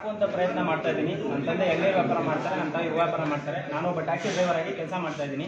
ಅಂತ ಪ್ರಯತ್ನ ಮಾಡ್ತಾ ಇದ್ದೀನಿ ನನ್ನ ತಂದೆ ಎಣ್ಣೆ ವ್ಯಾಪಾರ ಮಾಡ್ತಾರೆ ನನ್ನ ತಾಯಿ ಹೂ ವ್ಯಾಪಾರ ಮಾಡ್ತಾರೆ ನಾನು ಒಬ್ಬ ಟ್ಯಾಕ್ಸಿ ಡ್ರೈವರ್ ಆಗಿ ಕೆಲಸ ಮಾಡ್ತಾ ಇದ್ದೀನಿ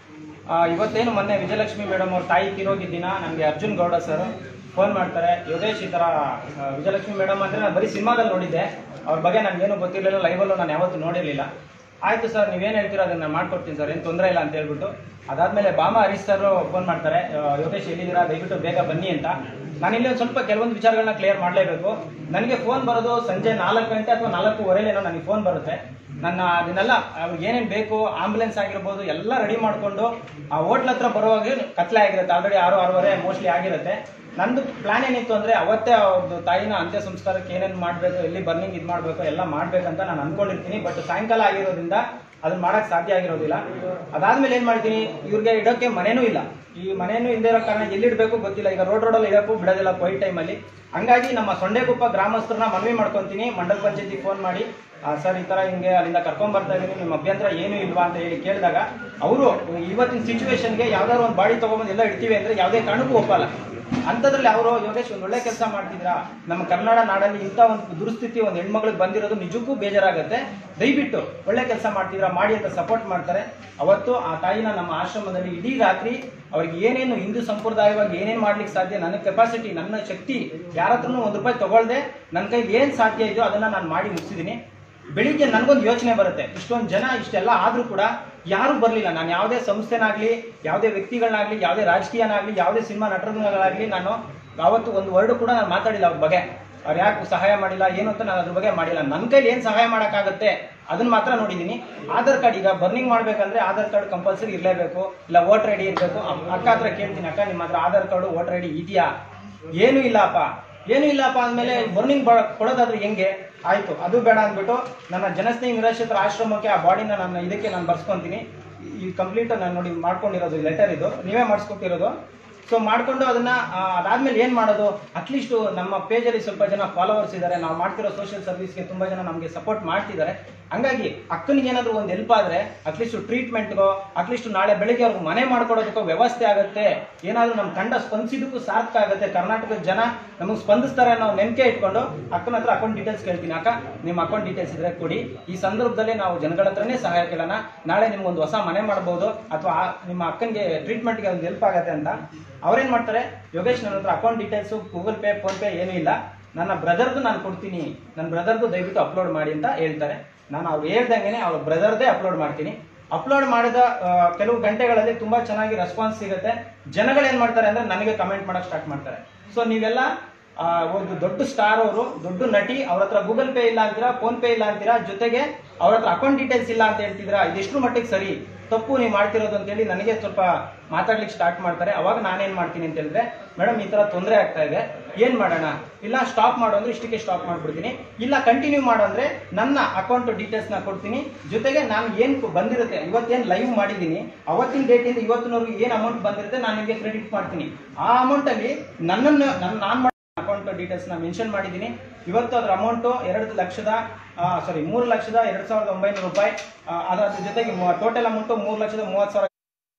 ಆ, ಇವತ್ತೇನು ಮೊನ್ನೆ ವಿಜಯಲಕ್ಷ್ಮಿ ಮೇಡಮ್ ಅವ್ರ ತಾಯಿ ಕಿರೋಗಿದ್ದ ದಿನ ನನಗೆ ಅರ್ಜುನ್ ಗೌಡ ಸರ್ ಫೋನ್ ಮಾಡ್ತಾರೆ ಯೋಗೇಶ್ ಈ ಥರ ಆ, ವಿಜಯಲಕ್ಷ್ಮಿ ಮೇಡಮ್ ಅಂದರೆ ನಾನು ಬರೀ ಸಿನಿಮಾದಲ್ಲಿ ನೋಡಿದ್ದೆ ಅವ್ರ ಬಗ್ಗೆ ನನಗೇನು ಗೊತ್ತಿರಲಿಲ್ಲ ಲೈವಲ್ಲೂ ನಾನು ಯಾವತ್ತೂ ನೋಡಿರಲಿಲ್ಲ ಆಯಿತು ಸರ್ ನೀವೇನು ಹೇಳ್ತೀರೋ ಅದನ್ನು ನಾನು ಮಾಡ್ಕೊಡ್ತೀನಿ ಸರ್ ಏನು ತೊಂದರೆ ಇಲ್ಲ ಅಂತ ಹೇಳ್ಬಿಟ್ಟು ಅದಾದಮೇಲೆ ಬಾಮ ಹರೀಶ್ ಸರ್ ಫೋನ್ ಮಾಡ್ತಾರೆ ಆ, ಯೋಗೇಶ್ ಎಲ್ಲಿದ್ದೀರಾ ದಯವಿಟ್ಟು ಬೇಗ ಬನ್ನಿ ಅಂತ ನಾನು ಇಲ್ಲಿ ಒಂದು ಸ್ವಲ್ಪ ಕೆಲವೊಂದು ವಿಚಾರಗಳನ್ನ ಕ್ಲಿಯರ್ ಮಾಡಲೇಬೇಕು ನನಗೆ ಫೋನ್ ಬರೋದು ಸಂಜೆ ನಾಲ್ಕು ಗಂಟೆ ಅಥವಾ ನಾಲ್ಕೂವರೆಲೇನೋ ನನಗೆ ಫೋನ್ ಬರುತ್ತೆ ನನ್ನ ಅದನ್ನೆಲ್ಲ ಅವ್ರಿಗೆ ಏನೇನು ಬೇಕು ಆಂಬುಲೆನ್ಸ್ ಆಗಿರ್ಬೋದು ಎಲ್ಲ ರೆಡಿ ಮಾಡಿಕೊಂಡು ಆ ಹೋಟ್ಲ್ ಹತ್ರ ಬರುವಾಗ ಕತ್ಲೆ ಆಗಿರುತ್ತೆ ಆಲ್ರೆಡಿ ಆರು ಆರೂವರೆ ಮೋಸ್ಟ್ಲಿ ಆಗಿರುತ್ತೆ ನಂದು ಪ್ಲಾನ್ ಏನಿತ್ತು ಅಂದರೆ ಅವತ್ತೇ ಅವ್ರದ್ದು ತಾಯಿನ ಅಂತ್ಯ ಸಂಸ್ಕಾರಕ್ಕೆ ಏನೇನು ಮಾಡಬೇಕು ಎಲ್ಲಿ ಬರ್ನಿಂಗ್ ಇದು ಮಾಡಬೇಕು ಎಲ್ಲ ಮಾಡಬೇಕಂತ ನಾನು ಅಂದ್ಕೊಂಡಿರ್ತೀನಿ ಬಟ್ ಸಾಯಂಕಾಲ ಆಗಿರೋದ್ರಿಂದ ಅದನ್ನ ಮಾಡಕ್ ಸಾಧ್ಯ ಆಗಿರೋದಿಲ್ಲ ಅದಾದ್ಮೇಲೆ ಏನ್ ಮಾಡ್ತೀನಿ ಇವ್ರಿಗೆ ಇಡೋಕೆ ಮನೇನೂ ಇಲ್ಲ ಈ ಮನೇನೂ ಇಲ್ಲದೆ ಇರೋ ಕಾರಣ ಎಲ್ಲಿಡ್ಬೇಕು ಗೊತ್ತಿಲ್ಲ ಈಗ ರೋಡ್ ರೋಡಲ್ಲಿ ಇಡಕ್ಕೂ ಬಿಡೋದಿಲ್ಲ ಕೊಯ್ ಟೈಮಲ್ಲಿ ಹಂಗಾಗಿ ನಮ್ಮ ಸೊಂಡೆಗುಪ್ಪ ಗ್ರಾಮಸ್ಥರನ್ನ ಮನವಿ ಮಾಡ್ಕೊಂತೀನಿ ಮಂಡಲ ಪಂಚಾಯತಿಗೆ ಫೋನ್ ಮಾಡಿ ಸರ್ ಈ ತರ ಹಿಂಗೆ ಅಲ್ಲಿಂದ ಕರ್ಕೊಂಡ್ ಬರ್ತಾ ಇದೀನಿ ನಿಮ್ಮ ಅಭ್ಯಂತರ ಏನು ಇಲ್ವಾ ಅಂತ ಹೇಳಿ ಕೇಳಿದಾಗ ಅವರು ಇವತ್ತಿನ ಸಿಚುವೇಶನ್ಗೆ ಯಾವ್ದಾದ್ರು ಒಂದು ಬಾಡಿ ತಗೊಂಬಂದು ಎಲ್ಲ ಇಡ್ತೀವಿ ಅಂದ್ರೆ ಯಾವುದೇ ಕಾರಣಕ್ಕೂ ಒಪ್ಪಲ್ಲ ಅಂಥದ್ರಲ್ಲಿ ಅವರು ಯೋಗೇಶ್ ಒಂದು ಒಳ್ಳೆ ಕೆಲಸ ಮಾಡ್ತಿದ್ರಾ ನಮ್ಮ ಕನ್ನಡ ನಾಡಲ್ಲಿ ಇಂಥ ಒಂದು ದುರ್ಸ್ಥಿತಿ ಒಂದು ಹೆಣ್ಮಗಳಿಗೆ ಬಂದಿರೋದು ನಿಜಕ್ಕೂ ಬೇಜಾರಾಗುತ್ತೆ ದಯವಿಟ್ಟು ಒಳ್ಳೆ ಕೆಲಸ ಮಾಡ್ತಿದ್ರಾ ಮಾಡಿ ಅಂತ ಸಪೋರ್ಟ್ ಮಾಡ್ತಾರೆ ಅವತ್ತು ಆ ತಾಯಿನ ನಮ್ಮ ಆಶ್ರಮದಲ್ಲಿ ಇಡೀ ರಾತ್ರಿ ಅವ್ರಿಗೆ ಏನೇನು ಹಿಂದೂ ಸಂಪ್ರದಾಯವಾಗಿ ಏನೇನು ಮಾಡ್ಲಿಕ್ಕೆ ಸಾಧ್ಯ ನನ್ನ ಕೆಪಾಸಿಟಿ ನನ್ನ ಶಕ್ತಿ ಯಾರ ಹತ್ರನೂ ಒಂದು ರೂಪಾಯಿ ತಗೊಳ್ದೆ ನನ್ನ ಕೈಲಿ ಏನು ಸಾಧ್ಯ ಇದೆಯೋ ಅದನ್ನ ನಾನು ಮಾಡಿ ಮುಗಿಸಿದ್ದೀನಿ ಬೆಳಿಗ್ಗೆ ನನಗೊಂದು ಯೋಚನೆ ಬರುತ್ತೆ ಇಷ್ಟೊಂದು ಜನ ಇಷ್ಟೆಲ್ಲ ಆದ್ರೂ ಕೂಡ ಯಾರು ಬರಲಿಲ್ಲ ನಾನು ಯಾವುದೇ ಸಂಸ್ಥೆನಾಗ್ಲಿ ಯಾವುದೇ ವ್ಯಕ್ತಿಗಳನ್ನಾಗ್ಲಿ ಯಾವುದೇ ರಾಜಕೀಯನಾಗ್ಲಿ ಯಾವುದೇ ಸಿನಿಮಾ ನಟರುಗಳಾಗ್ಲಿ ನಾನು ಯಾವತ್ತು ಒಂದು ವರ್ಡ್ ಕೂಡ ನಾನು ಮಾತಾಡಿಲ್ಲ ಅವ್ರ ಬಗ್ಗೆ ಅವ್ರು ಯಾಕೆ ಸಹಾಯ ಮಾಡಿಲ್ಲ ಏನು ಅಂತ ನಾನು ಅದ್ರ ಬಗ್ಗೆ ಮಾಡಿಲ್ಲ ನನ್ನ ಕೈಲಿ ಏನು ಸಹಾಯ ಮಾಡೋಕ್ಕಾಗುತ್ತೆ ಅದನ್ನ ಮಾತ್ರ ನೋಡಿದ್ದೀನಿ ಆಧಾರ್ ಕಾರ್ಡ್ ಈಗ ಬರ್ನಿಂಗ್ ಮಾಡ್ಬೇಕಂದ್ರೆ ಆಧಾರ್ ಕಾರ್ಡ್ ಕಂಪಲ್ಸರಿ ಇರಲೇಬೇಕು ಇಲ್ಲ ವೋಟರ್ ಐ ಡಿ ಇರಬೇಕು ಅಕ್ಕ ಹತ್ರ ಕೇಳ್ತೀನಿ ಅಕ್ಕ ನಿಮ್ಮ ಹತ್ರ Aadhaar card voter I D ಇದೆಯಾ ಏನೂ ಇಲ್ಲಪ್ಪ ಏನೂ ಇಲ್ಲಪ್ಪ ಅಂದಮೇಲೆ ಬರ್ನಿಂಗ್ ಕೊಡೋದಾದ್ರೆ ಹೆಂಗೆ ಆಯ್ತು ಅದು ಬೇಡ ಅಂದ್ಬಿಟ್ಟು ನನ್ನ ಜನಸ್ನೇಹಿ ನಿರಾಶ್ರಿತರ ಆಶ್ರಮಕ್ಕೆ ಆ ಬಾಡಿನ ನಾನು ಇದಕ್ಕೆ ನಾನು ಬರ್ಸ್ಕೊಂತೀನಿ ಈ ಕಂಪ್ಲೀಟ್ ನಾನು ನೋಡಿ ಮಾಡ್ಕೊಂಡಿರೋದು ಲೆಟರ್ ಇದು ನೀವೇ ಮಾಡಿಸ್ಕೊಟ್ಟಿರೋದು ಸೊ ಮಾಡ್ಕೊಂಡು ಅದನ್ನ ಆ, ಅದಾದ್ಮೇಲೆ ಏನ್ ಮಾಡೋದು ಅಟ್ಲೀಸ್ಟ್ ನಮ್ಮ ಪೇಜಲ್ಲಿ ಸ್ವಲ್ಪ ಜನ ಫಾಲೋವರ್ಸ್ ಇದ್ದಾರೆ ನಾವು ಮಾಡ್ತಿರೋ ಸೋಷಿಯಲ್ ಸರ್ವಿಸ್ಗೆ ತುಂಬಾ ಜನ ನಮಗೆ ಸಪೋರ್ಟ್ ಮಾಡ್ತಿದ್ದಾರೆ ಹಂಗಾಗಿ ಅಕ್ಕನಿಗೆ ಏನಾದ್ರು ಒಂದು ಹೆಲ್ಪ್ ಆದ್ರೆ ಅಟ್ಲೀಸ್ಟ್ ಟ್ರೀಟ್ಮೆಂಟ್ಗೋ ಅಟ್ಲೀಸ್ಟ್ ನಾಳೆ ಬೆಳಿಗ್ಗೆ ಅವ್ರಿಗೆ ಮನೆ ಮಾಡ್ಕೊಡೋದಕ್ಕೋ ವ್ಯವಸ್ಥೆ ಆಗುತ್ತೆ ಏನಾದ್ರು ನಮ್ಮ ತಂಡ ಸ್ಪಂದಿಸಿದಕ್ಕೂ ಸಾರ್ಥಕ ಆಗುತ್ತೆ ಕರ್ನಾಟಕದ ಜನ ನಮಗೆ ಸ್ಪಂದಿಸ್ತಾರೆ ಅನ್ನೋ ನೆನಕೆ ಇಟ್ಕೊಂಡು ಅಕ್ಕನ ಹತ್ರ ಅಕೌಂಟ್ ಡೀಟೇಲ್ಸ್ ಕೇಳ್ತೀನಿ ಅಕ್ಕ ನಿಮ್ಮ ಅಕೌಂಟ್ ಡೀಟೇಲ್ಸ್ ಇದ್ರೆ ಕೊಡಿ ಈ ಸಂದರ್ಭದಲ್ಲಿ ನಾವು ಜನಗಳ ಹತ್ರನೇ ಸಹಾಯ ಕೇಳೋಣ ನಾಳೆ ನಿಮ್ಗೊಂದು ಹೊಸ ಮನೆ ಮಾಡ್ಬೋದು ಅಥವಾ ನಿಮ್ಮ ಅಕ್ಕನಿಗೆ ಟ್ರೀಟ್ಮೆಂಟ್ಗೆ ಒಂದು ಹೆಲ್ಪ್ ಆಗುತ್ತೆ ಅಂತ ಅವ್ರೇನ್ ಮಾಡ್ತಾರೆ ಯೋಗೇಶ್ ನನ್ನ ಹತ್ರ account details Google Pay PhonePe ಏನೂ ಇಲ್ಲ ನನ್ನ ಬ್ರದರ್ದು ನಾನು ಕೊಡ್ತೀನಿ ನನ್ನ ಬ್ರದರ್ದು ದಯವಿಟ್ಟು ಅಪ್ಲೋಡ್ ಮಾಡಿ ಅಂತ ಹೇಳ್ತಾರೆ ನಾನು ಅವ್ರು ಹೇಳ್ದಂಗೆ ಅವ್ರ ಬ್ರದರ್ದೇ ಅಪ್ಲೋಡ್ ಮಾಡ್ತೀನಿ ಅಪ್ಲೋಡ್ ಮಾಡಿದ ಆ, ಕೆಲವು ಗಂಟೆಗಳಲ್ಲಿ ತುಂಬಾ ಚೆನ್ನಾಗಿ ರೆಸ್ಪಾನ್ಸ್ ಸಿಗುತ್ತೆ ಜನಗಳು ಏನ್ ಮಾಡ್ತಾರೆ ಅಂದ್ರೆ ನನಗೆ ಕಮೆಂಟ್ ಮಾಡಕ್ ಸ್ಟಾರ್ಟ್ ಮಾಡ್ತಾರೆ ಸೊ ನೀವೆಲ್ಲ ಆ, ಒಂದು ದೊಡ್ಡ ಸ್ಟಾರ್ ಅವರು ದೊಡ್ಡ ನಟಿ ಅವ್ರ ಹತ್ರ ಗೂಗಲ್ ಪೇ ಇಲ್ಲ ಅಂತೀರಾ ಫೋನ್ ಪೇ ಇಲ್ಲ ಅಂತೀರಾ ಜೊತೆಗೆ ಅವ್ರ ಹತ್ರ ಅಕೌಂಟ್ ಡೀಟೇಲ್ಸ್ ಇಲ್ಲ ಅಂತ ಹೇಳ್ತಿದ್ದೀರಾ ಇದೆಷ್ಟು ಮಟ್ಟಿಗೆ ಸರಿ ತಪ್ಪು ನೀವು ಮಾಡ್ತಿರೋದು ಅಂತೇಳಿ ನನಗೆ ಸ್ವಲ್ಪ ಮಾತಾಡ್ಲಿಕ್ಕೆ ಸ್ಟಾರ್ಟ್ ಮಾಡ್ತಾರೆ ಅವಾಗ ನಾನೇನ್ ಮಾಡ್ತೀನಿ ಅಂತ ಹೇಳಿದ್ರೆ ಮೇಡಮ್ ಈ ತರ ತೊಂದರೆ ಆಗ್ತಾ ಇದೆ ಏನ್ ಮಾಡೋಣ ಇಲ್ಲ ಸ್ಟಾಪ್ ಮಾಡು ಅಂದ್ರೆ ಇಷ್ಟಕ್ಕೆ ಸ್ಟಾಪ್ ಮಾಡ್ಬಿಡ್ತೀನಿ ಇಲ್ಲ ಕಂಟಿನ್ಯೂ ಮಾಡು ಅಂದ್ರೆ ನನ್ನ ಅಕೌಂಟ್ ಡೀಟೇಲ್ಸ್ ನ ಕೊಡ್ತೀನಿ ಜೊತೆಗೆ ನಾನು ಏನ್ ಕು- ಬಂದಿರುತ್ತೆ ಇವತ್ತೇನ್ ಲೈವ್ ಮಾಡಿದ್ದೀನಿ ಅವತ್ತಿನ ಡೇಟ್ ಇಂದ ಇವತ್ತಿನವರೆಗೂ ಏನ್ ಅಮೌಂಟ್ ಬಂದಿರುತ್ತೆ ನಾನು ನಿಮಗೆ ಕ್ರೆಡಿಟ್ ಮಾಡ್ತೀನಿ ಆ ಅಮೌಂಟ್ ಅಲ್ಲಿ ನನ್ನನ್ನು ನನ್ನ ನಾನು ಅಕೌಂಟ್ ಡೀಟೇಲ್ಸ್ ನ ಮೆನ್ಷನ್ ಮಾಡಿದ್ದೀನಿ ಇವತ್ತು ಅದರ ಅಮೌಂಟ್ ಎರಡು ಲಕ್ಷದ ಸಾರಿ ಮೂರು ಲಕ್ಷದ ಎರಡು ಸಾವಿರದ ಒಂಬೈನೂರು ರೂಪಾಯಿ ಆ, ಅದರ ಜೊತೆಗೆ ಟೋಟಲ್ ಅಮೌಂಟ್ ಮೂರು ಲಕ್ಷದ ಮೂವತ್ತು ಸಾವಿರ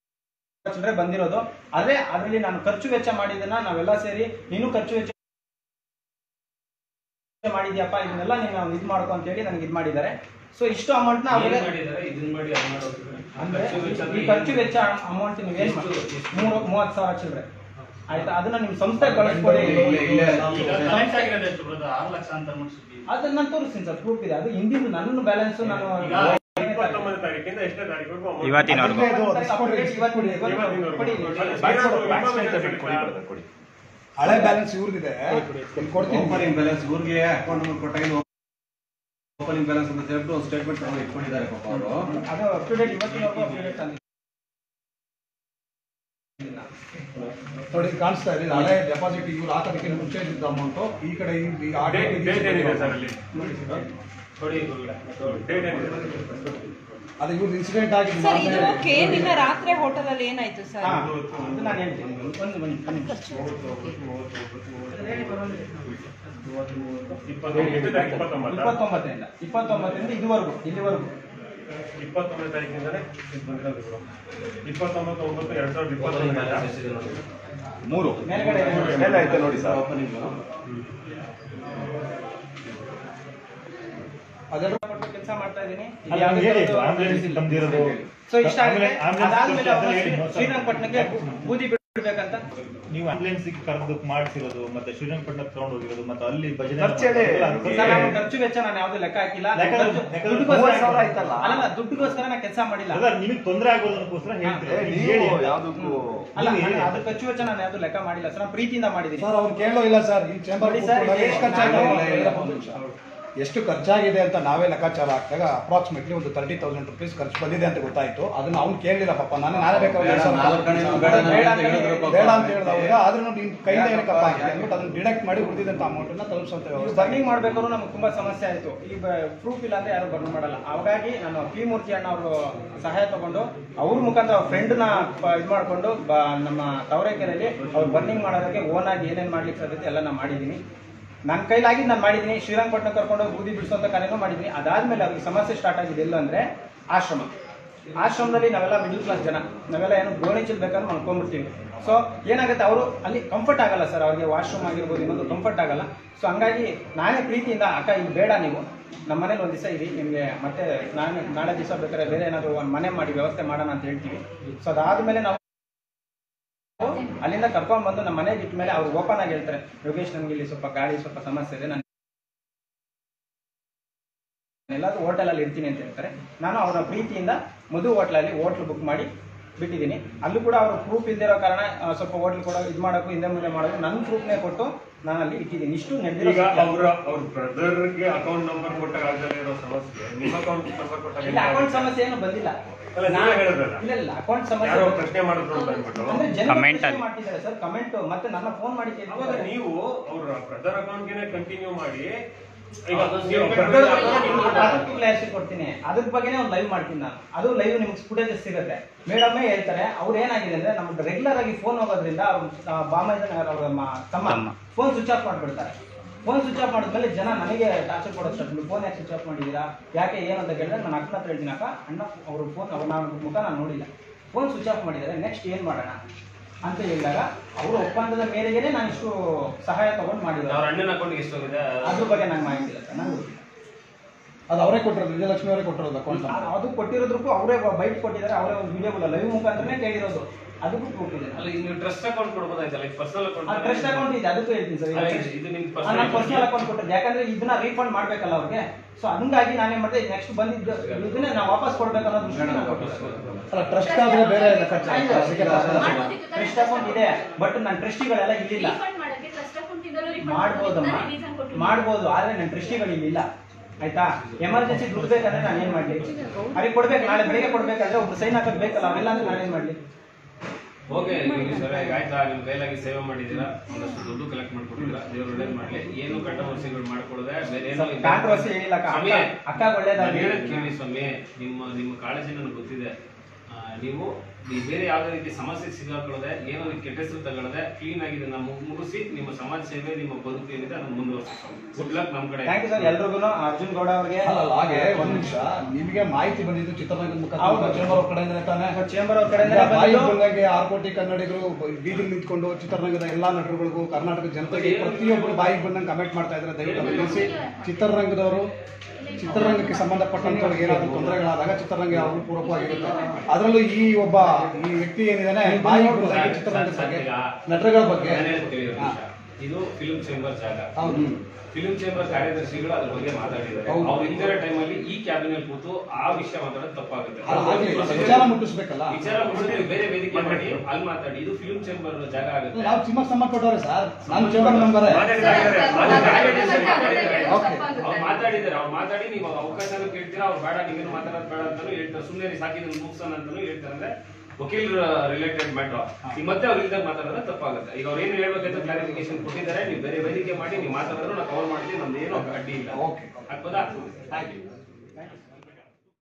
ಚಿಲ್ಲರೆ ಬಂದಿರೋದು ಆದ್ರೆ ಅದರಲ್ಲಿ ನಾನು ಖರ್ಚು ವೆಚ್ಚ ಮಾಡಿದ್ದನ್ನ ನಾವೆಲ್ಲ ಸೇರಿ ನೀನು ಖರ್ಚು ವೆಚ್ಚ ಮಾಡಿದ್ಯಪ್ಪ ಇದನ್ನೆಲ್ಲ ನೀನು ಇದು ಮಾಡ್ಕೊ ಅಂತ ಹೇಳಿ ನನಗೆ ಇದು ಮಾಡಿದ್ದಾರೆ ಸೊ ಇಷ್ಟು ಅಮೌಂಟ್ ನ ಅವ್ರಿಗೆ ಅಂದ್ರೆ ಈ ಖರ್ಚು ವೆಚ್ಚ ಅಮೌಂಟ್ ನೀವೇನ್ ಮಾಡಿ ಮೂರು ಮೂವತ್ತು ಸಾವಿರ ಚಿಲ್ಲರೆ ಆಯ್ತಾ ಅದನ್ನ ನಿಮ್ ಸಂಸ್ಥೆ ಕಳಿಸ್ಕೊಡಿ ಕನೆಕ್ಟ್ ಆಗಿರೋದು ಎಷ್ಟು ಬರೋದು ಆರು ಲಕ್ಷ ಅಂತ ಅಂದ್ಬಿಟ್ಟು ಸುದ್ದಿ ಅದನ್ನ ನಾನು ತೋರಿಸ್ತೀನಿ ಸರ್ ಪ್ರೂಫ್ ಇದೆ ಅದು ಹಿಂದಿನ ನನ್ನ ಬ್ಯಾಲೆನ್ಸ್ ನಾನು ಇಪ್ಪತ್ತೊಂಬತ್ತು ತಾರೀಕಿಂದ ಎಷ್ಟನೇ ತಾರೀಕು ಇವತ್ತಿನವರೆಗೂ ಹಳೆ ಬ್ಯಾಲೆನ್ಸ್ ಇವ್ರದಿದೆ ಇಲ್ಲಿ ಕೊಡ್ತೀನಿ ಓಪನಿಂಗ್ ಬ್ಯಾಲೆನ್ಸ್ ಊರಿಗೆ ಅಕೌಂಟ್ ನಂಬರ್ ಕೊಟ್ಟಾಗ ಓಪನಿಂಗ್ ಬ್ಯಾಲೆನ್ಸ್ ಅಂತ ಹೇಳ್ಬಿಟ್ಟು ಒಂದು ಸ್ಟೇಟ್ಮೆಂಟ್ ತಗೊಂಡು ಇಟ್ಕೊಂಡಿದ್ದಾರೆ ಪಾಪ ಅವರು ಅದು ಅಪ್ ಟು ಡೇಟ್ ಇವತ್ತಿನವರೆಗೂ ಅಪ್ ಟು ಡೇಟ್ ತಂದಿದ್ದೀನಿ ನೋಡಿ ಕಾಣಿಸ್ತಾ ಇದೆ ಹಳೆ ಡೆಪಾಸಿಟ್ ಇವ್ರು ಹಾಕೋದಕ್ಕೆ ಮುಂಚೆ ಇದ್ದ ಅಮೌಂಟ್ ಈ ಕಡೆ ಈ ಆ ಡೇಟ್ ಡೇಟ್ ಏನಿದೆ ಸರ್ ಅಲ್ಲಿ ಕೊಡಿ ಗುರುಗಳೇ. ಡೇಟ್ ಏನಿದೆ ಅದು ಇವ್ರದ್ದು ಇನ್ಸಿಡೆಂಟ್ ಆಗಿದೆ ಸರ್ ಇದು ಓಕೆ ನಿನ್ನ ರಾತ್ರಿ ಹೋಟೆಲ್ ಅಲ್ಲಿ ಏನಾಯ್ತು ಸರ್ ಹಾ, ಅದು ನಾನು ಹೇಳ್ತೀನಿ ಒಂದು ಬನ್ನಿ ಬನ್ನಿ. ಇಪ್ಪತ್ತೊಂದು ಎಷ್ಟನೇ ತಾರೀಕು ಇಪ್ಪತ್ತೊಂಬತ್ತ ಇಪ್ಪತ್ತೊಂಬತ್ತರಿಂದ ಇಪ್ಪತ್ತೊಂಬತ್ತರಿಂದ ಇದುವರೆಗೂ ಇಲ್ಲಿವರೆಗೂ ಇಪ್ಪತ್ತೊಂದನೇ ತಾರೀಕಿಂದಲೇ ಇದು ಬಂದಿರೋದು ಗುರು. ಇಪ್ಪತ್ತೊಂಬತ್ತು ಒಂಬತ್ತು ಎರಡ್ ಸಾವಿರದ ಇಪ್ಪತ್ತೊಂದರಿಂದ ಮೂರು ಮೇಲ್ಗಡೆ ಮೇಲೆ ಐತೆ ನೋಡಿ ಸರ್ ಓಪನಿಂಗ್ ಅದೆಲ್ಲ ಕೆಲಸ ಮಾಡ್ತಾ ಇದ್ದೀನಿ ಅಲ್ಲ, ನೀವು ಹೇಳಿ, ambulance ತಮ್ದಿರೋದು. ಸೊ ಇಷ್ಟ ಆಗಿದೆ ಆಮೇಲೆ ambulance ಅದಾದ್ಮೇಲೆ ಅದೆಲ್ಲ ಅವ್ರು ಹೇಳಿ, ಮೊದ್ಲು. ಶ್ರೀರಂಗಪಟ್ಟಣಕ್ಕೆ ಬೂದಿ ಬಿಡ್ಬೇಕಂತ ನೀವು ಆಂಬುಲೆನ್ಸ್ ಕರೆದು ಮಾಡಿಸಿರೋದು ಮತ್ತೆ ಶ್ರೀರಂಗಪಟ್ಟಣ ತಗೊಂಡು ಹೋಗಿರೋದು ಮತ್ತೆ ಅಲ್ಲಿ ಭಜನೆ ಖರ್ಚು ಹೇಳಿ. ಎಲ್ಲ ಅದು ಸರ್, ನಾನು ಖರ್ಚು ವೆಚ್ಚ ನಾನು ಯಾವ್ದು ಲೆಕ್ಕ ಹಾಕಿಲ್ಲ ಲೆಕ್ಕ- ಖರ್ಚು- ಲೆಕ್ಕ- ದುಡ್ಡುಗೋಸ್ಕರ ಮೂವತ್ತು ಸಾವಿರ ಆಯ್ತಲ್ಲ? ಅಲ್ಲಲ್ಲ ದುಡ್ಡುಗೋಸ್ಕರ ನಾನು ಕೆಲಸ ಮಾಡಿಲ್ಲ ಅಲ್ಲ ನಿಮಗೆ ತೊಂದರೆ ಆಗೋದು ಅನ್ನೋಕ್ಕೋಸ್ಕರ ಹೇಳ್ತೀರಿ ನೀವು ಹೇಳಿ ಅಂತ. ಅಲ್ಲ ನೀವು ಹೇಳಿ ನಾನು ಅಂತ. ಅದು ಖರ್ಚು ವೆಚ್ಚ ನಾನು ಯಾವ್ದು ಲೆಕ್ಕ ಮಾಡಿಲ್ಲ ಸರ್ ನಾನು ಪ್ರೀತಿಯಿಂದ ಮಾಡಿದ್ದೀನಿ ಸರ್ ಅವ್ರು ಕೇಳೋ ಇಲ್ಲ ಸರ್ ಈ ಚೇಂಬರ್ ನೋಡಿ ಸರ್, ಕೂತ್ಕೊಂಡಾಗ ಎಷ್ಟು ಖರ್ಚಾಗಿದೆ ನಾನು- ಅಂತ ಹೇಳಪ್ಪ ಒಂದು ನಿಮಿಷ. ಎಷ್ಟು ಖರ್ಚಾಗಿದೆ ಅಂತ ನಾವೇ ಲೆಕ್ಕಾಚಾರ ಹಾಕಿದಾಗ ಅಪ್ರಾಕ್ಸಿಮೇಟ್ಲಿ ಒಂದು ತರ್ಟಿ ತೌಸಂಡ್ ರುಪೀಸ್ ಖರ್ಚು ಬಂದಿದೆ ಅಂತ ಗೊತ್ತಾಯ್ತು ಅದನ್ನ ಅವ್ನು ಕೇಳಲಿಲ್ಲ ಪಾಪ ನಾನು ನಾನೇ ಬೇಕಾದ್ರೆ ಬೇಡ, ನಾಲ್ಕು ಕಡೆ ಬೇಡ, ನಾನು ಬೇಡ ಅಂತ ಹೇಳಿದ್ರು ಪಾಪ. ಬೇಡ ಅಂತ ಹೇಳಿದವಾಗ ಆದ್ರೂ ನಿನ್ ಕೈಯಿಂದ ಏನಕ್ಕಪ್ಪ ಆಗಿದೆ ಅಂದ್ಬಿಟ್ಟು ಅದನ್ನ ಡಿಡಕ್ಟ್ ಮಾಡಿ ಉಳಿದಿದ್ದಂತ ಅಮೌಂಟ್ ಅನ್ನ ತಲುಪಿಸುವಂತ ವ್ಯವಸ್ಥೆ ಬರ್ನಿಂಗ್ ಮಾಡ್ಬೇಕಾದ್ರೂ ನಮ್ಗೆ ತುಂಬಾ ಸಮಸ್ಯೆ ಆಯ್ತು ಈ ಪ್ರೂಫ್ ಇಲ್ಲ ಅಂದ್ರೆ ಯಾರು ಬರ್ನ್ ಮಾಡಲ್ಲ ಹಾಗಾಗಿ ನಾನು ಪಿ ಮೂರ್ತಿ ಅಣ್ಣ ಅವರು ಸಹಾಯ ತಗೊಂಡು ಅವ್ರ ಮುಖಾಂತರ ಅವ್ರ ಫ್ರೆಂಡ್ನ ಇದು ಮಾಡ್ಕೊಂಡು ಬ- ನಮ್ಮ ತವರೇಕೆರೆಯಲ್ಲಿ ಅವ್ರು ಬರ್ನಿಂಗ್ ಮಾಡೋದಕ್ಕೆ ಓನ್ ಆಗಿ ಏನೇನ್ ಮಾಡ್ಲಿಕ್ಕೆ ಸಾಧ್ಯತೆ ಎಲ್ಲ ನಾನು ಮಾಡಿದ್ದೀನಿ ನನ್ನ ಕೈಲಾಗಿ ನಾನು ಮಾಡಿದ್ದೀನಿ ಶ್ರೀರಂಗಪಟ್ಟಣ ಕರ್ಕೊಂಡು ಹೋಗಿ ಬೂದಿ ಬಿಡಿಸುವಂತ ಕಾರ್ಯನೂ ಮಾಡಿದ್ದೀನಿ ಅದಾದ್ಮೇಲೆ ಅವ್ರಿಗೆ ಸಮಸ್ಯೆ ಸ್ಟಾರ್ಟ್ ಆಗಿದೆ ಎಲ್ಲ ಅಂದ್ರೆ ಆಶ್ರಮ ಆಶ್ರಮದಲ್ಲಿ ನಾವೆಲ್ಲ ಮಿಡಲ್ ಕ್ಲಾಸ್ ಜನ ನಾವೆಲ್ಲ ಏನು ಗೋಣಿ ಬೇಕಾದ್ರೆ ಮಾಡ್ಕೊಂಡ್ಬಿಡ್ತೀವಿ ಸೊ ಏನಾಗುತ್ತೆ ಅವರು ಅಲ್ಲಿ ಕಂಫರ್ಟ್ ಆಗಲ್ಲ ಸರ್ ಅವ್ರಿಗೆ ವಾಶ್ರೂಮ್ ಆಗಿರ್ಬೋದು ಇನ್ನೊಂದು ಕಂಫರ್ಟ್ ಆಗಲ್ಲ ಸೊ ಹಂಗಾಗಿ ನಾನೇ ಪ್ರೀತಿಯಿಂದ ಅಕ್ಕ ಇಲ್ಲಿ ಬೇಡ ನೀವು ನಮ್ಮ ಮನೇಲಿ ಒಂದು ದಿವಸ ಇರಿ ನಿಮಗೆ ಮತ್ತೆ ನಾನು ನಾಳೆ ದಿವಸ ಬೇಕಾದ್ರೆ ಬೇರೆ ಏನಾದರೂ ಒಂದು ಮನೆ ಮಾಡಿ ವ್ಯವಸ್ಥೆ ಮಾಡೋಣ ಅಂತ ಹೇಳ್ತೀವಿ ಸೊ ಅದಾದ್ಮೇಲೆ ನಾವು ಅಲ್ಲಿಂದ ಕರ್ಕೊಂಡು ಬಂದು ನಮ್ಮ ಮನೆಗೆ ಇಟ್ಟ ಮೇಲೆ ಅವ್ರು ಓಪನ್ ಆಗಿ ಹೇಳ್ತಾರೆ ಯೋಗೇಶ್ ನನಗೆ ಇಲ್ಲಿ ಸ್ವಲ್ಪ ಗಾಳಿ ಸ್ವಲ್ಪ ಸಮಸ್ಯೆ ಇದೆ ನಾನು ಎಲ್ಲಾದ್ರೂ ಹೋಟೆಲಲ್ಲಿ ಇರ್ತೀನಿ ಅಂತ ಹೇಳ್ತಾರೆ ನಾನು ಅವರ ಪ್ರೀತಿಯಿಂದ ಮಧು ಹೋಟ್ಲಲ್ಲಿ ಹೋಟ್ಲ್ ಬುಕ್ ಮಾಡಿ ಬಿಟ್ಟಿದ್ದೀನಿ ಅಲ್ಲೂ ಕೂಡ ಅವರು ಪ್ರೂಫ್ ಇಲ್ದಿರೋ ಕಾರಣ ಆ, ಸ್ವಲ್ಪ ಹೋಟ್ಲ್ ಕೊಡೋ ಇದು ಮಾಡೋಕ್ಕೂ ಹಿಂದೆ ಮುಂದೆ ಮಾಡೋದು ನನ್ನ ಪ್ರೂಫ್ನೇ ಕೊಟ್ಟು ನಾನು ಅಲ್ಲಿ ಇಟ್ಟಿದ್ದೀನಿ ಇಷ್ಟು ನಡೆದಿರೋ ಈಗ ಅವ್ರ ಅವ್ರ ಬ್ರದರ್ಗೆ ಅಕೌಂಟ್ ನಂಬರ್ ಕೊಟ್ಟಾಗ ಆಗದೇ ಇರೋ ಸಮಸ್ಯೆ ನಿಮ್ಮ ಅಕೌಂಟ್ ನಂಬರ್ ಕೊಟ್ಟಾಗ ಇಲ್ಲ ಅಕೌಂಟ್ ಸಮಸ್ಯೆ ಏನು ಬಂದಿಲ್ಲ ಅಲ್ಲ, ನೀವೇ ಹೇಳಿದ್ರಲ್ಲ. ಇಲ್ಲ ಇಲ್ಲ ಅಕೌಂಟ್ ಸಮಸ್ಯೆ ಯಾರೋ ಪ್ರಶ್ನೆ ಮಾಡಿದ್ರು ಅಂತ ಅಂದ್ಬಿಟ್ಟು ಅಂದ್ರೆ ಜನ ಪ್ರಶ್ನೆ ಮಾಡ್ತಿದ್ದಾರೆ ಸರ್ ಕಮೆಂಟ್ ಮತ್ತೆ ನನ್ನ ಫೋನ್ ಮಾಡಿ ಅವಾಗ ಕೇಳ್ತಿದ್ದಾರೆ ನೀವು ಅವ್ರ ಬ್ರದರ್ ಅಕೌಂಟ್ಗೆ ಕಂಟಿನ್ಯೂ ಮಾಡಿ ಈಗ ಅದು ನೀವು ನೀವು brother ಅದಕ್ಕೆ account ನಿಮ್ಗೆ ಕೊಟ್ಟಾಗ- ಅದಕ್ಕೆ ಕ್ಲಾರಿಟಿ ಕೊಡ್ತೀನಿ ಅದ್ರ ಬಗ್ಗೆನೇ ಒಂದು ಲೈವ್ ಮಾಡ್ತೀನಿ ನಾನು ಅದು ಲೈವ್ ನಿಮ್ಗೆ ಫುಟೇಜಸ್ ಸಿಗುತ್ತೆ ಮೇಡಮೇ ಹೇಳ್ತಾರೆ ಅವ್ರು ಏನಾಗಿದೆ ಅಂದ್ರೆ ನಮ್ಗೆ ರೆಗ್ಯುಲರ್ ಆಗಿ ಫೋನ್ ಹೋಗೋದ್ರಿಂದ ಅವ್ರ ಬಾಮೈದ ಅವ್ರ ಮ- ತಮ್ಮ ಫೋನ್ ಸ್ವಿಚ್ ಆಫ್ ಮಾಡ್ಬಿಡ್ತಾರೆ ಫೋನ್ ಸ್ವಿಚ್ ಆಫ್ ಮಾಡಿದ್ಮೇಲೆ ಜನ ನನಗೆ ಟಾರ್ಚರ್ ಕೊಡೋದು ಸ್ಟಾರ್ಟ್ ಮಾಡಿ ಫೋನ್ ಯಾಕೆ ಸ್ವಿಚ್ ಆಫ್ ಮಾಡಿದ್ದೀರಾ ಯಾಕೆ ಏನಂತ ಕೇಳಿದ್ರೆ ನಾನು ಅಕ್ಕನ ಹತ್ರ ಹೇಳ್ತೀನಿ ಅಕ್ಕ ಅಣ್ಣ ಅವ್ರ ಫೋನ್ ಅವ್ರ ನಾನು ಮುಖ ನಾನು ನೋಡಿಲ್ಲ ಫೋನ್ ಸ್ವಿಚ್ ಆಫ್ ಮಾಡಿದ್ದಾರೆ ನೆಕ್ಸ್ಟ್ ಏನು ಮಾಡೋಣ ಅಂತ ಹೇಳಿದಾಗ ಅವ್ರ ಒಪ್ಪಂದದ ಮೇರೆಗೆ ನಾನು ಇಷ್ಟು ಸಹಾಯ ತಗೊಂಡು ಮಾಡಿದ್ದಾರೆ ಅವ್ರ ಅಣ್ಣನ ಅಕೌಂಟ್ಗೆ ಎಷ್ಟು ಹೋಗಿದೆ ಅದ್ರ ಬಗ್ಗೆ ನಂಗೆ ಮಾಹಿತಿ ಇಲ್ಲ ಸರ್ ನಂಗೆ ಗೊತ್ತಿಲ್ಲ ಅದು ಅವರೇ ಕೊಟ್ಟಿರೋದು ವಿಜಯಲಕ್ಷ್ಮಿ ಅವರೇ ಕೊಟ್ಟಿರೋದು ಅಕೌಂಟ್ ಆ- ಅದು ಕೊಟ್ಟಿರೋದಕ್ಕೂ ಅವರೇ ಬೈಟ್ ಕೊಟ್ಟಿದ್ದಾರೆ ಅವರೇ ಒಂದು ವಿಡಿಯೋ ಲೈವ್ ಮುಖಾಂತರನೇ ಕೇಳಿರೋದು ಅದಕ್ಕೂ ಪ್ರೂಫ್ ಇದೆ ಅಲ್ಲ ಈಗ ನೀವು ಟ್ರಸ್ಟ್ ಅಕೌಂಟ್ ಕೊಡ್ಬೋದಾಯ್ತಲ್ಲ ಈಗ ಪರ್ಸನಲ್ ಆ ಟ್ರಸ್ಟ್ ಅಕೌಂಟ್ ಇದೆ ಅದಕ್ಕೂ ಹೇಳ್ತೀನಿ ಸರ್ ಅಲ್ಲ, ಇದು- ಇದು ನಿಮ್ಗೆ personal ನಾನು ಪರ್ಸನಲ್ ಅಕೌಂಟ್ ಕೊಟ್ಟಿದ್ದೆ ಯಾಕಂದ್ರೆ ಇದನ್ನ ರೀಫಂಡ್ ಮಾಡ್ಬೇಕಲ್ಲ ಅವ್ರಿಗೆ ಸೊ ಹಂಗಾಗಿ ನಾನೇನ್ ಮಾಡಿದೆ ನೆಕ್ಸ್ಟ್ ಬಂದಿದ್ದು ಇದನ್ನೇ ನಾವು ವಾಪಸ್ ಕೊಡ್ಬೇಕು ಅನ್ನೋ ದೃಷ್ಟಿಯಿಂದ ನಾನು ಕೊಟ್ಟಿರೋದು. ಅಲ್ಲ ಟ್ರಸ್ಟ್ ಆದ್ರೆ ಬೇರೆ ಲೆಕ್ಕಾಚಾರ ಆಯ್ತು. ಅದಕ್ಕೆ personal account. ಟ್ರಸ್ಟ್ ಅಕೌಂಟ್ ಇದೆ ಬಟ್ ನನ್ನ ಟ್ರಸ್ಟಿಗಳೆಲ್ಲ ಇಲ್ಲಿಲ್ಲ ಮಾಡ್ಬೋದಮ್ಮ ಮಾಡ್ಬೋದು ಆದ್ರೆ ನನ್ನ ಟ್ರಸ್ಟಿಗಳು ಇಲ್ಲಿಲ್ಲ ಆಯ್ತಾ ಎಮರ್ಜೆನ್ಸಿ ದುಡ್ಡು ಬೇಕಂದ್ರೆ ನಾನು ಏನ್ ಮಾಡ್ಲಿ ಅವ್ರಿಗೆ ಕೊಡ್ಬೇಕು ನಾಳೆ ಬೆಳಿಗ್ಗೆ ಕೊಡ್ಬೇಕಂದ್ರೆ ಒಬ್ರು ಸೈನ್ ಹಾಕೋದ್ ಬೇಕಲ್ಲ ಅವೆಲ್ಲ ಅಂದ್ರೆ ನಾನೇನ್ ಮಾಡ್ಲಿ ಓಕೆ ನಿಮ್ಗೆ ಸರ್ ಈಗ ಆಯ್ತಾ ನಿಮ್ ಕೈಲಾಗಿ ಸೇವೆ ಮಾಡಿದ್ದೀರಾ ಒಂದಷ್ಟು ದುಡ್ಡು ಕಲೆಕ್ಟ್ ಮಾಡ್ಕೊಟ್ಟಿದ್ದೀರಾ ದೇವ್ರು ಒಳ್ಳೇದ್ ಮಾಡ್ಲಿ ಏನು ಕಂಟ್ರವರ್ಸಿಗಳು ಮಾಡ್ಕೊಡದೆ ಬೇರೆ ಏನೋ ಇಲ್ಲ. ಕಾಂಟ್ರವರ್ಸಿ ಹೇಳಿಲ್ಲ ಅಕ್ಕ. ಸ್ವಾಮಿ, ಅಕ್ಕ- ಅಕ್ಕ ಒಳ್ಳೇದಾಗ್ಲಿ. ನಾನು ಹೇಳೋದ್ ಕೇಳಿ ಸ್ವಾಮಿ ನಿಮ್ಮ ನಿಮ್ಮ ಕಾಳಜಿ ನನಗೆ ಗೊತ್ತಿದೆ ಆ, ನೀವು ಈ ಬೇರೆ ಯಾವುದೇ ರೀತಿ ಸಮಸ್ಯೆ ಸಿಗಾಕೊಳ್ಳದೆ ಏನೋ ನೀವು ಕೆಟ್ಟ ಹೆಸರು ತಗೊಳ್ಳದೆ ಕ್ಲೀನ್ ಆಗಿ ಇದನ್ನ ಮುಗ್- ಮುಗಿಸಿ ನಿಮ್ಮ ಸಮಾಜ ಸೇವೆ ನಿಮ್ಮ ಬದುಕು ಏನಿದೆ ಅದನ್ನ ಮುಂದುವರಿಸಿ ಗುಡ್ ಲಕ್ ನಮ್ಮ ಕಡೆ ಥ್ಯಾಂಕ್ ಯು ಸರ್ ಎಲ್ರಿಗೂ ಅರ್ಜುನ್ ಗೌಡ ಅವ್ರಿಗೆ ಅಲ್ಲಲ್ಲ ಹಾಗೆ ಒಂದ್ ನಿಮಿಷ ನಿಮಗೆ ಮಾಹಿತಿ ಬಂದಿದ್ದು ಚಿತ್ರರಂಗದ ಹೌದು. ಮುಖಾಂತರ ಚೇಂಬರ್ ಅವ್ರ ಕಡೆಯಿಂದ ತಾನೆ ಚೇಂಬರ್ ಅವ್ರ ಕಡೆ ಈಗ ಬಾಯಿ ಬಂದಂಗೆ ಆರು ಕೋಟಿ ಕನ್ನಡಿಗರು ಬೀದಿಗೆ ನಿಂತ್ಕೊಂಡು ಚಿತ್ರರಂಗದ ಎಲ್ಲಾ ನಟರುಗಳಿಗೂ ಕರ್ನಾಟಕ ಜನತೆಗೆ ಪ್ರತಿಯೊಬ್ಬರು ಬಾಯಿಗೆ ಬಂದಂಗೆ ಕಮೆಂಟ್ ಮಾಡ್ತಾ ಇದ್ದಾರೆ ದಯವಿಟ್ಟು ಗಮನಿಸಿ ಚಿತ್ರರಂಗದವರು ಚಿತ್ರರಂಗಕ್ಕೆ ಸಂಬಂಧಪಟ್ಟಂತವ್ರಿಗೆ ಏನಾದರೂ ತೊಂದರೆಗಳಾದಾಗ ಚಿತ್ರರಂಗ ಯಾವಾಗಲೂ ಪೂರಕವಾಗಿರುತ್ತೆ ಅದರಲ್ಲೂ ಈ ಒಬ್ಬ ಈ ವ್ಯಕ್ತಿ ಏನಿದಾನೆ ಬಾಯಿಗೆ ಬಂದಂಗೆ ಚಿತ್ರರಂಗದ ಬಗ್ಗೆ ನಟರುಗಳ ಬಗ್ಗೆ ನಾನು ಹೇಳೋದ್ ಕೇಳಿ ಒಂದು ನಿಮಿಷ. ಇದು ಫಿಲ್ಮ್ ಚೇಂಬರ್ ಜಾಗ ಹೌದು ಫಿಲ್ಮ್ ಚೇಂಬರ್ ಕಾರ್ಯದರ್ಶಿಗಳು ಅದ್ರ ಬಗ್ಗೆ ಮಾತಾಡಿದ್ದಾರೆ ಹೌದು. ಅವ್ರು ಇದ್ದಿರೋ ಟೈಮಲ್ಲಿ ಈ ಕ್ಯಾಬಿನ್ ಅಲ್ಲಿ ಕೂತು ಆ ವಿಷಯ ಮಾತಾಡೋದು ತಪ್ಪಾಗುತ್ತೆ ಅಲ್ಲ, ಆಗ್ಲಿ. ಅದು ವಿಚಾರ ಮುಟ್ಟಿಸ್ಬೇಕಲ್ಲ ವಿಚಾರ ಮುಗಿಸಿದ್ರೆ ಬೇರೆ ವೇದಿಕೆ ಮಾಡಿ ಅಲ್ಲಿ ಮಾತಾಡಿ ಇದು ಫಿಲ್ಮ್ ಚೇಂಬರ್ ಜಾಗ ಆಗುತ್ತೆ ನಾವು ಸಿನಿಮಾ ಸಂಬಂಧಪಟ್ಟವ್ರೆ ಸರ್ ನಾನು ಚೇಂಬರ್ ಮೆಂಬರ್ ಓಕೆ ಅವ್ರು ಮಾತಾಡಿದ್ದಾರೆ ಅವ್ರು ಮಾತಾಡಿ ನೀವು ಅವಕಾಶನೂ ಕೇಳ್ತೀರಾ ಅವ್ರು ಬೇಡ ನೀವೇನು ಮಾತಾಡೋದು ಬೇಡ ಅಂತಾನು ಹೇಳ್ತಾರೆ ಸುಮ್ಮನೆ ಸಾಕಿದ್ರೆ ಮುಗಿಸೋಣ ಅಂತಾನು ಹೇಳ್ತಾರೆ ಅಂದ್ರೆ ವಕೀಲರ ರಿಲೇಟೆಡ್ ಮ್ಯಾಟರ್ ಈಗ ಮತ್ತೆ ಅವ್ರು ಇಲ್ದಾಗ ಮಾತಾಡೋದ್ರೆ ತಪ್ಪಾಗುತ್ತೆ ಈಗ ಅವ್ರು ಏನು ಹೇಳ್ಬೇಕಂತ ಕ್ಲಾರಿಫಿಕೇಶನ್ ಕೊಟ್ಟಿದ್ದಾರೆ ನೀವು ಬೇರೆ ವೇದಿಕೆ ಮಾಡಿ ನೀವು ಮಾತಾಡಿದ್ರು ನಾವು ಕವರ್ ಮಾಡ್ತೀವಿ ನಮ್ದು ಏನೂ ಅಡ್ಡಿ ಇಲ್ಲ ಓಕೆ ಆಗ್ಬೋದಾ ಥ್ಯಾಂಕ್ ಯು